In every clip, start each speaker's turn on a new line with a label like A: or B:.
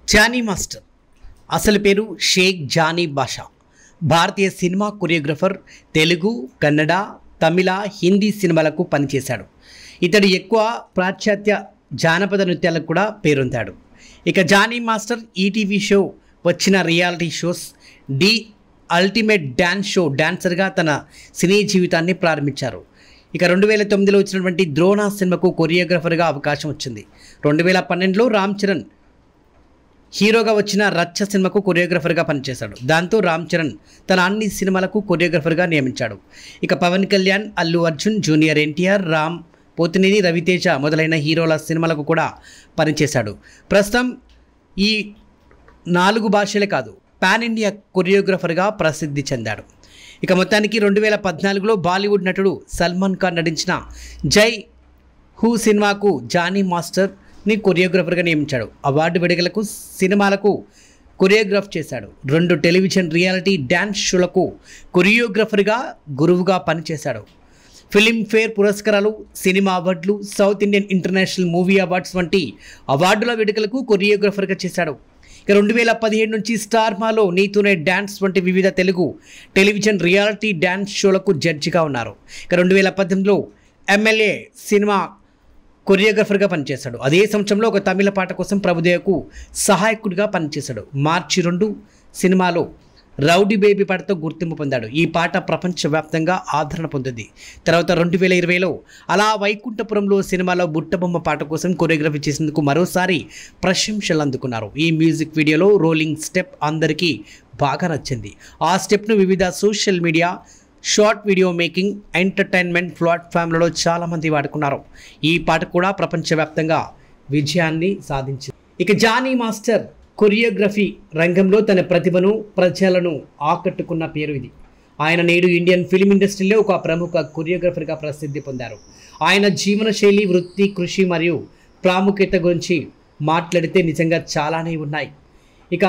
A: Johnny master అసలు పేరు షేక్ జానీ బాషా భారతీయ సినిమా కొరియోగ్రఫర్ తెలుగు కన్నడ తమిళ హిందీ సినిమాలకు పనిచేశాడు ఇతడు ఎక్కువ పాశ్చాత్య జానపద నృత్యాలకు కూడా పేరొందాడు ఇక జానీ మాస్టర్ ఈటీవీ షో వచ్చిన reality shows D ultimate dance show డాన్సర్గా తన సినీ జీవితాన్ని ప్రారంభించారు ఇక రెండు వేల తొమ్మిదిలో వచ్చినటువంటి ద్రోణ సినిమాకు కొరియోగ్రఫర్గా అవకాశం వచ్చింది రెండు వేల పన్నెండులో రామ్ చరణ్ హీరోగా వచ్చిన రచ్చ సినిమాకు కొరియోగ్రఫర్గా పనిచేశాడు దాంతో రామ్ చరణ్ తన అన్ని సినిమాలకు కొరియోగ్రఫర్గా నియమించాడు ఇక పవన్ కళ్యాణ్ అల్లు అర్జున్ జూనియర్ ఎన్టీఆర్ రామ్ పోతినేని రవితేజ మొదలైన హీరోల సినిమాలకు కూడా పనిచేశాడు ప్రస్తుతం ఈ నాలుగు భాషలే కాదు పాన్ ఇండియా కొరియోగ్రఫర్గా ప్రసిద్ధి చెందాడు ఇక మొత్తానికి రెండు వేల పద్నాలుగులో బాలీవుడ్ నటుడు సల్మాన్ ఖాన్ నటించిన జై హూ సినిమాకు జానీ మాస్టర్ని కొరియోగ్రఫర్గా నియమించాడు అవార్డు విడుదలకు సినిమాలకు కొరియోగ్రాఫ్ చేశాడు రెండు టెలివిజన్ రియాలిటీ డ్యాన్స్ షోలకు కొరియోగ్రఫర్గా గురువుగా పనిచేశాడు ఫిలింఫేర్ పురస్కారాలు సినిమా అవార్డులు South Indian International Movie Awards వంటి అవార్డుల వేడుకలకు కొరియోగ్రఫర్గా చేశాడు ఇక రెండు వేల పదిహేడు నుంచి స్టార్ మాలో నీతూనే డ్యాన్స్ వంటి వివిధ తెలుగు టెలివిజన్ రియాలిటీ డ్యాన్స్ షోలకు జడ్జిగా ఉన్నారు ఇక రెండు వేల పద్దెనిమిదిలో ఎమ్మెల్యే సినిమా కొరియోగ్రఫర్గా పనిచేశాడు అదే సంవత్సరంలో ఒక తమిళ పాట కోసం ప్రభుదేవకు సహాయకుడిగా పనిచేశాడు మార్చి రెండు సినిమాలో రౌడీ బేబీ పాటతో గుర్తింపు పొందాడు ఈ పాట ప్రపంచవ్యాప్తంగా ఆదరణ పొందింది తర్వాత రెండు వేల ఇరవైలో అలా వైకుంఠపురంలో సినిమాలో బుట్టబొమ్మ పాట కోసం కొరియోగ్రఫీ చేసేందుకు మరోసారి ప్రశంసలు అందుకున్నారు ఈ మ్యూజిక్ వీడియోలో రోలింగ్ స్టెప్ అందరికీ బాగా నచ్చింది ఆ స్టెప్ను వివిధ social media short video making entertainment ప్లాట్ఫామ్లలో చాలామంది వాడుకున్నారు ఈ పాట కూడా ప్రపంచవ్యాప్తంగా విజయాన్ని సాధించింది ఇక జానీ మాస్టర్ కొరియోగ్రఫీ రంగంలో తన ప్రతిభను ప్రజలను ఆకట్టుకున్న పేరు ఇది ఆయన నేడు ఇండియన్ ఫిల్మ్ ఇండస్ట్రీలో ఒక ప్రముఖ కొరియోగ్రఫర్గా ప్రసిద్ధి పొందారు ఆయన జీవనశైలి వృత్తి కృషి మరియు ప్రాముఖ్యత గురించి మాట్లాడితే నిజంగా చాలానే ఉన్నాయి ఇక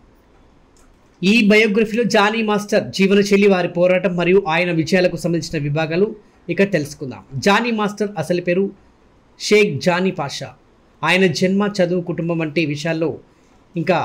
A: ఈ బయోగ్రఫీలో జానీ మాస్టర్ జీవనశైలి వారి పోరాటం మరియు ఆయన విజయాలకు సంబంధించిన విభాగాలు ఇక తెలుసుకుందాం జానీ మాస్టర్ అసలు పేరు షేక్ జానీ పాషా ఆయన జన్మ చదువు కుటుంబం వంటి విషయాల్లో ఇంకా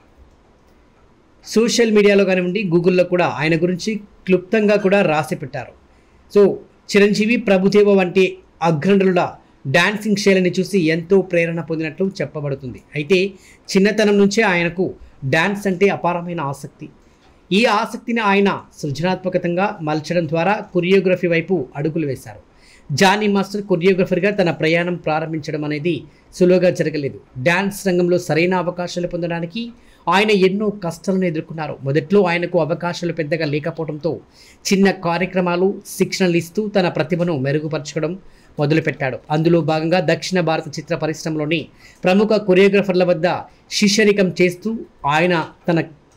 A: సోషల్ మీడియాలో కానివ్వండి గూగుల్లో కూడా ఆయన గురించి క్లుప్తంగా కూడా రాసి పెట్టారు సో చిరంజీవి ప్రభుదేవ వంటి అగ్రణుల డాన్సింగ్ శైలిని చూసి ఎంతో ప్రేరణ పొందినట్లు చెప్పబడుతుంది అయితే చిన్నతనం నుంచే ఆయనకు డాన్స్ అంటే అపారమైన ఆసక్తి ఈ ఆసక్తిని ఆయన సృజనాత్మకతంగా మలచడం ద్వారా కొరియోగ్రఫీ వైపు అడుగులు వేశారు జానీ మాస్టర్ కొరియోగ్రఫర్గా తన ప్రయాణం ప్రారంభించడం అనేది సులువుగా జరగలేదు డ్యాన్స్ రంగంలో సరైన అవకాశాలు పొందడానికి ఆయన ఎన్నో కష్టాలను ఎదుర్కొన్నారు మొదట్లో ఆయనకు అవకాశాలు పెద్దగా లేకపోవడంతో చిన్న కార్యక్రమాలు శిక్షణలు ఇస్తూ తన ప్రతిభను మెరుగుపరచడం మొదలుపెట్టాడు అందులో భాగంగా దక్షిణ భారత చిత్ర పరిశ్రమలోని ప్రముఖ కొరియోగ్రఫర్ల వద్ద శిష్యరికం చేస్తూ ఆయన తన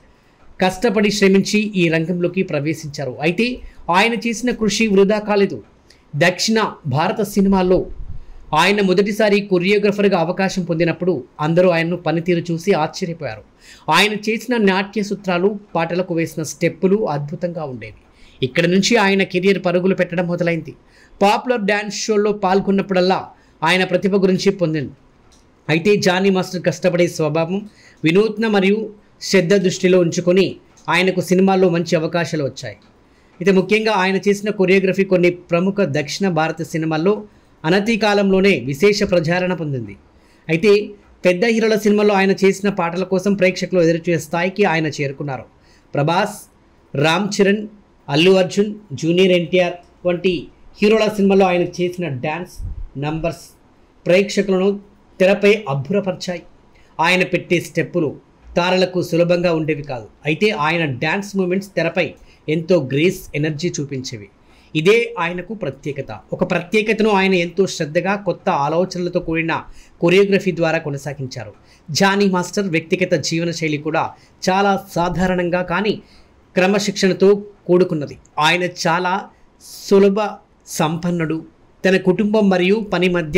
A: కష్టపడి శ్రమించి ఈ రంగంలోకి ప్రవేశించారు అయితే ఆయన చేసిన కృషి వృధా కాలేదు దక్షిణ భారత సినిమాల్లో ఆయన మొదటిసారి కొరియోగ్రఫర్గా అవకాశం పొందినప్పుడు అందరూ ఆయన్ను పనితీరు చూసి ఆశ్చర్యపోయారు ఆయన చేసిన నాట్య సూత్రాలు పాటలకు వేసిన స్టెప్పులు అద్భుతంగా ఉండేవి ఇక్కడ నుంచి ఆయన కెరియర్ పరుగులు పెట్టడం మొదలైంది పాపులర్ డ్యాన్స్ షోల్లో పాల్గొన్నప్పుడల్లా ఆయన ప్రతిభ గురించి పొందింది అయితే జానీ మాస్టర్ కష్టపడే స్వభావం వినూత్న మరియు శ్రద్ధ దృష్టిలో ఉంచుకొని ఆయనకు సినిమాల్లో మంచి అవకాశాలు వచ్చాయి అయితే ముఖ్యంగా ఆయన చేసిన కొరియోగ్రఫీ కొన్ని ప్రముఖ దక్షిణ భారత సినిమాల్లో అనతి కాలంలోనే విశేష ప్రచారణ పొందింది అయితే పెద్ద హీరోల సినిమాల్లో ఆయన చేసిన పాటల కోసం ప్రేక్షకులు ఎదురుచూసే స్థాయికి ఆయన చేరుకున్నారు ప్రభాస్ రామ్ చరణ్ అల్లు అర్జున్ జూనియర్ ఎన్టీఆర్ వంటి హీరోల సినిమాల్లో ఆయన చేసిన డ్యాన్స్ నంబర్స్ ప్రేక్షకులను తెరపై అబ్బురపరిచాయి ఆయన పెట్టే స్టెప్పులు తారలకు సులభంగా ఉండేవి కాదు అయితే ఆయన డ్యాన్స్ మూమెంట్స్ తెరపై ఎంతో గ్రేస్ ఎనర్జీ చూపించేవి ఇదే ఆయనకు ప్రత్యేకత ఒక ప్రత్యేకతను ఆయన ఎంతో శ్రద్ధగా కొత్త ఆలోచనలతో కూడిన కొరియోగ్రఫీ ద్వారా కొనసాగించారు జానీ మాస్టర్ వ్యక్తిగత జీవనశైలి కూడా చాలా సాధారణంగా కానీ క్రమశిక్షణతో కూడుకున్నది ఆయన చాలా సులభ సంపన్నుడు తన కుటుంబం మరియు పని మధ్య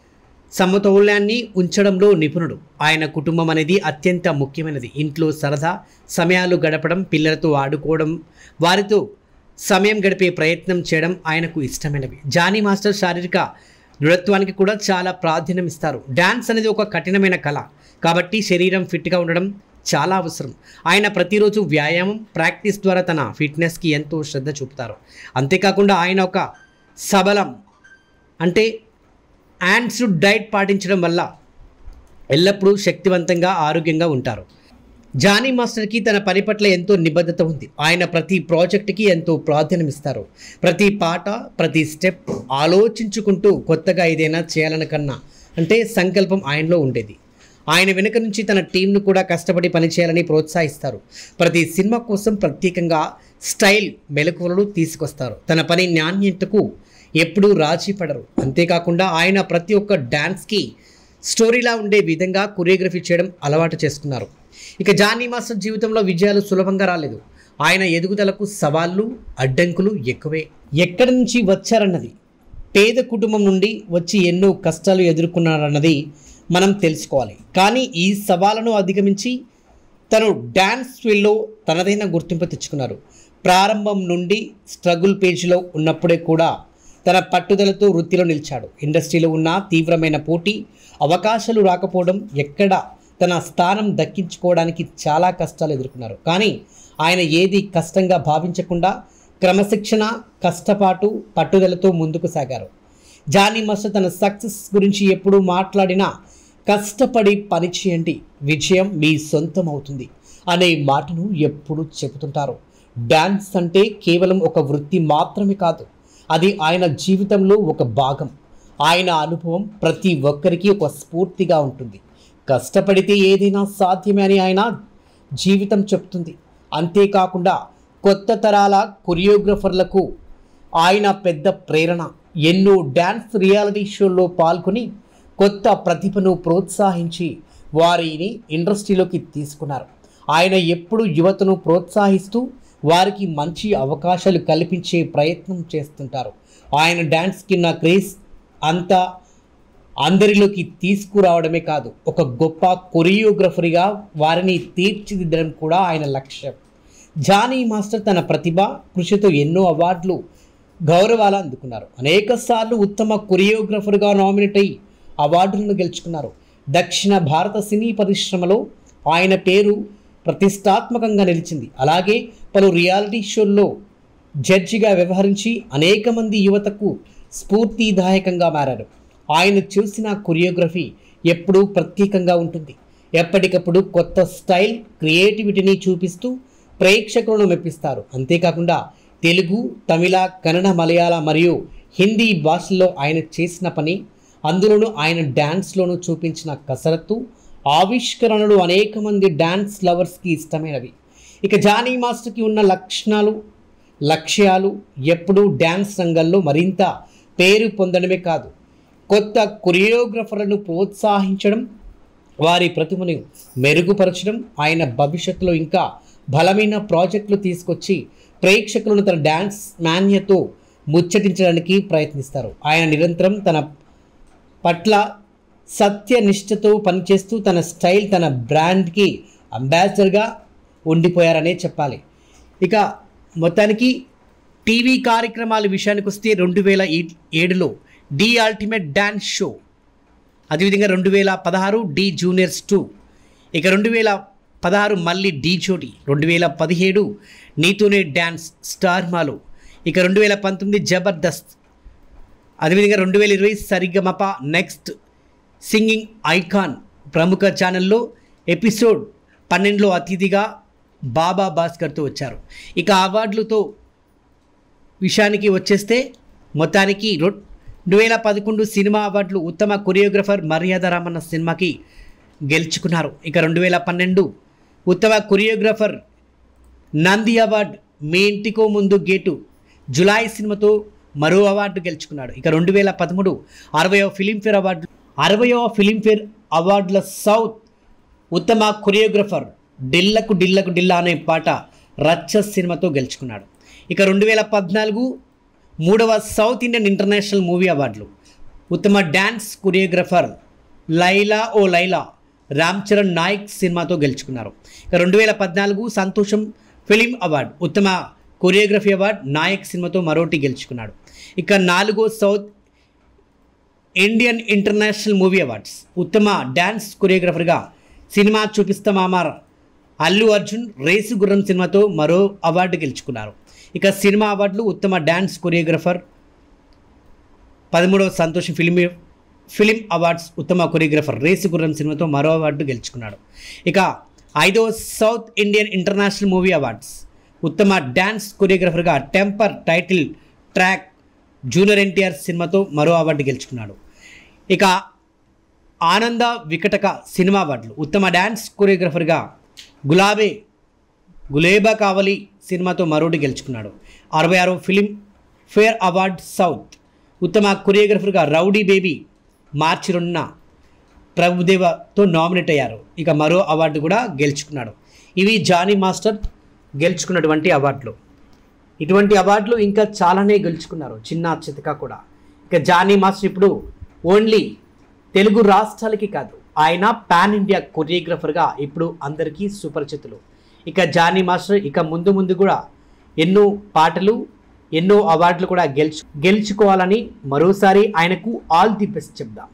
A: సమతౌల్యాన్ని ఉంచడంలో నిపుణుడు ఆయన కుటుంబం అనేది అత్యంత ముఖ్యమైనది ఇంట్లో సరదా సమయాలు గడపడం పిల్లలతో ఆడుకోవడం వారితో సమయం గడిపే ప్రయత్నం చేయడం ఆయనకు ఇష్టమైనవి జానీ మాస్టర్ శారీరక దృఢత్వానికి కూడా చాలా ప్రాధాన్యం ఇస్తారు డ్యాన్స్ అనేది ఒక కఠినమైన కళ కాబట్టి శరీరం ఫిట్గా ఉండడం చాలా అవసరం ఆయన ప్రతిరోజు వ్యాయామం ప్రాక్టీస్ ద్వారా తన ఫిట్నెస్కి ఎంతో శ్రద్ధ చూపుతారు అంతేకాకుండా ఆయన ఒక సబలం అంటే యాండ్స్ డైట్ పాటించడం వల్ల ఎల్లప్పుడూ శక్తివంతంగా ఆరోగ్యంగా ఉంటారు జానీ మాస్టర్కి తన పని పట్ల ఎంతో నిబద్ధత ఉంది ఆయన ప్రతి ప్రాజెక్టుకి ఎంతో ప్రాధాన్యం ఇస్తారు ప్రతి పాట ప్రతి స్టెప్ ఆలోచించుకుంటూ కొత్తగా ఏదైనా చేయాలని కన్నా అంటే సంకల్పం ఆయనలో ఉండేది ఆయన వెనుక నుంచి తన టీంను కూడా కష్టపడి పనిచేయాలని ప్రోత్సహిస్తారు ప్రతి సినిమా కోసం ప్రత్యేకంగా స్టైల్ మెలకువలను తీసుకొస్తారు తన పని నాణ్యతకు ఎప్పుడూ రాజీ పడరు అంతేకాకుండా ఆయన ప్రతి ఒక్క డ్యాన్స్కి స్టోరీలా ఉండే విధంగా కొరియోగ్రఫీ చేయడం అలవాటు చేసుకున్నారు ఇక జానీ మాస్టర్ జీవితంలో విజయాలు సులభంగా రాలేదు ఆయన ఎదుగుదలకు సవాళ్ళు అడ్డంకులు ఎక్కువే ఎక్కడి నుంచి వచ్చారన్నది పేద కుటుంబం నుండి వచ్చి ఎన్నో కష్టాలు ఎదుర్కొన్నారన్నది మనం తెలుసుకోవాలి కానీ ఈ సవాళ్ళను అధిగమించి తను డ్యాన్స్ ఫీల్డ్లో తనదైన గుర్తింపు తెచ్చుకున్నారు ప్రారంభం నుండి స్ట్రగుల్ పేజ్లో ఉన్నప్పుడే కూడా తన పట్టుదలతో వృత్తిలో నిలిచాడు ఇండస్ట్రీలో ఉన్న తీవ్రమైన పోటీ అవకాశాలు రాకపోవడం ఎక్కడ తన స్థానం దక్కించుకోవడానికి చాలా కష్టాలు ఎదుర్కొన్నారు కానీ ఆయన ఏది కష్టంగా భావించకుండా క్రమశిక్షణ కష్టపాటు పట్టుదలతో ముందుకు సాగారు జానీ మాస్టర్ తన సక్సెస్ గురించి ఎప్పుడు మాట్లాడినా కష్టపడి పనిచేయండి విజయం మీ సొంతం అవుతుంది అనే మాటను ఎప్పుడు చెబుతుంటారు డ్యాన్స్ అంటే కేవలం ఒక వృత్తి మాత్రమే కాదు అది ఆయన జీవితంలో ఒక భాగం ఆయన అనుభవం ప్రతి ఒక్కరికి ఒక స్ఫూర్తిగా ఉంటుంది కష్టపడితే ఏదైనా సాధ్యమే అని ఆయన జీవితం చెప్తుంది అంతేకాకుండా కొత్త తరాల కొరియోగ్రఫర్లకు ఆయన పెద్ద ప్రేరణ ఎన్నో డ్యాన్స్ రియాలిటీ షోల్లో పాల్గొని కొత్త ప్రతిభను ప్రోత్సహించి వారిని ఇండస్ట్రీలోకి తీసుకున్నారు ఆయన ఎప్పుడు యువతను ప్రోత్సహిస్తూ వారికి మంచి అవకాశాలు కల్పించే ప్రయత్నం చేస్తుంటారు ఆయన డ్యాన్స్కి నా క్రేజ్ అంతా అందరిలోకి తీసుకురావడమే కాదు ఒక గొప్ప కొరియోగ్రఫర్గా వారిని తీర్చిదిద్దడం కూడా ఆయన లక్ష్యం జానీ మాస్టర్ తన ప్రతిభ కృషితో ఎన్నో అవార్డులు గౌరవాలు అందుకున్నారు అనేక సార్లు ఉత్తమ కొరియోగ్రఫర్గా నామినేట్ అయ్యి అవార్డులను గెలుచుకున్నారు దక్షిణ భారత సినీ పరిశ్రమలో ఆయన పేరు ప్రతిష్టాత్మకంగా నిలిచింది అలాగే పలు రియాలిటీ షోల్లో జడ్జిగా వ్యవహరించి అనేక మంది యువతకు స్ఫూర్తిదాయకంగా మారారు ఆయన చూసిన కొరియోగ్రఫీ ఎప్పుడూ ప్రత్యేకంగా ఉంటుంది ఎప్పటికప్పుడు కొత్త స్టైల్ క్రియేటివిటీని చూపిస్తూ ప్రేక్షకులను మెప్పిస్తారు అంతేకాకుండా తెలుగు తమిళ కన్నడ మలయాళ మరియు హిందీ భాషల్లో ఆయన చేసిన పని అందులోనూ ఆయన డ్యాన్స్లోనూ చూపించిన కసరత్తు ఆవిష్కరణలు అనేక మంది డ్యాన్స్ లవర్స్కి ఇష్టమైనవి ఇక జానీ మాస్టర్కి ఉన్న లక్షణాలు లక్ష్యాలు ఎప్పుడూ డ్యాన్స్ రంగంలో మరింత పేరు పొందడమే కాదు కొత్త కొరియోగ్రఫర్లను ప్రోత్సహించడం వారి ప్రతిభను మెరుగుపరచడం ఆయన భవిష్యత్తులో ఇంకా బలమైన ప్రాజెక్టులు తీసుకొచ్చి ప్రేక్షకులను తన డ్యాన్స్ మాన్యతో ముచ్చటించడానికి ప్రయత్నిస్తారు ఆయన నిరంతరం తన పట్ల సత్యనిష్టతో పనిచేస్తూ తన స్టైల్ తన బ్రాండ్కి అంబాసిడర్గా ఉండిపోయారనే చెప్పాలి ఇక మొత్తానికి టీవీ కార్యక్రమాల విషయానికి వస్తే రెండు వేల ఏడులో డి అల్టిమేట్ డ్యాన్స్ షో అదేవిధంగా రెండు వేల పదహారు డి జూనియర్స్ టూ ఇక రెండు వేల పదహారు మళ్ళీ డి జోడి రెండు వేల పదిహేడు నీతోనే డ్యాన్స్ స్టార్ మాలో ఇక రెండు వేల పంతొమ్మిది జబర్దస్త్ అదేవిధంగా రెండు వేల ఇరవై సరిగమప నెక్స్ట్ సింగింగ్ ఐకాన్ ప్రముఖ ఛానల్లో ఎపిసోడ్ పన్నెండులో అతిథిగా బాబా భాస్కర్తో వచ్చారు ఇక అవార్డులతో విషయానికి వచ్చేస్తే మొత్తానికి రొ- రెండు వేల పదకొండు సినిమా అవార్డులు ఉత్తమ కొరియోగ్రఫర్ మర్యాద రామన్న సినిమాకి గెలుచుకున్నారు ఇక రెండు వేల పన్నెండు ఉత్తమ కొరియోగ్రఫర్ నంది అవార్డు మీ ఇంటికో ముందు గేటు జులై సినిమాతో మరో అవార్డు గెలుచుకున్నాడు ఇక రెండు వేల పదమూడు అరవయవ ఫిలింఫేర్ అవార్డు అరవయవ ఫిలింఫేర్ అవార్డుల సౌత్ ఉత్తమ కొరియోగ్రఫర్ డిల్లకు డిల్లకు డిల్లా అనే పాట రచ్చ సినిమాతో గెలుచుకున్నాడు ఇక రెండు వేల పద్నాలుగు మూడవ సౌత్ ఇండియన్ ఇంటర్నేషనల్ మూవీ అవార్డులు ఉత్తమ dance choreographer Laila O Laila Ram Charan Nayak సినిమాతో గెలుచుకున్నారు ఇక రెండు వేల పద్నాలుగు సంతోషం ఫిలిం అవార్డు ఉత్తమ కొరియోగ్రఫీ అవార్డు నాయక్ సినిమాతో మరోటి గెలుచుకున్నాడు ఇక నాలుగో South Indian International Movie Awards ఉత్తమ డ్యాన్స్ కొరియోగ్రఫర్గా సినిమా చూపిస్తామా అల్లు అర్జున్ రేసు గుర్రం సినిమాతో మరో అవార్డు గెలుచుకున్నారు ఇక సినిమా అవార్డులు ఉత్తమ డ్యాన్స్ కొరియోగ్రఫర్ పదమూడవ సంతోష్ ఫిల్మ్ ఫిలిం అవార్డ్స్ ఉత్తమ కొరియోగ్రఫర్ రేసు గుర్రం సినిమాతో మరో అవార్డు గెలుచుకున్నాడు ఇక ఐదవ South Indian International Movie Awards ఉత్తమ డ్యాన్స్ కొరియోగ్రఫర్గా Temper title track junior NTR సినిమాతో మరో అవార్డు గెలుచుకున్నాడు ఇక ఆనంద వికటక సినిమా అవార్డులు ఉత్తమ డ్యాన్స్ కొరియోగ్రఫర్గా గులాబే గులేబా కావలి సినిమాతో మరోటి గెలుచుకున్నాడు అరవై ఆరో ఫిలిం ఫేర్ అవార్డ్ సౌత్ ఉత్తమ కొరియోగ్రఫర్గా రౌడీ బేబీ మార్చి రెండున ప్రభుదేవతో నామినేట్ అయ్యారు ఇక మరో అవార్డు కూడా గెలుచుకున్నాడు ఇవి జానీ మాస్టర్ గెలుచుకున్నటువంటి అవార్డులు ఇటువంటి అవార్డులు ఇంకా చాలానే గెలుచుకున్నారు చిన్న చితక కూడా ఇక జానీ మాస్టర్ ఇప్పుడు ఓన్లీ తెలుగు రాష్ట్రాలకి కాదు ఆయన పాన్ ఇండియా కొరియోగ్రఫర్గా ఇప్పుడు అందరికీ సుపరిచితులు ఇక జానీ మాస్టర్ ఇక ముందు ముందు కూడా ఎన్నో పాటలు ఎన్నో అవార్డులు కూడా గెలుచు గెలుచుకోవాలని మరోసారి ఆయనకు ఆల్ ది బెస్ట్ చెప్దాం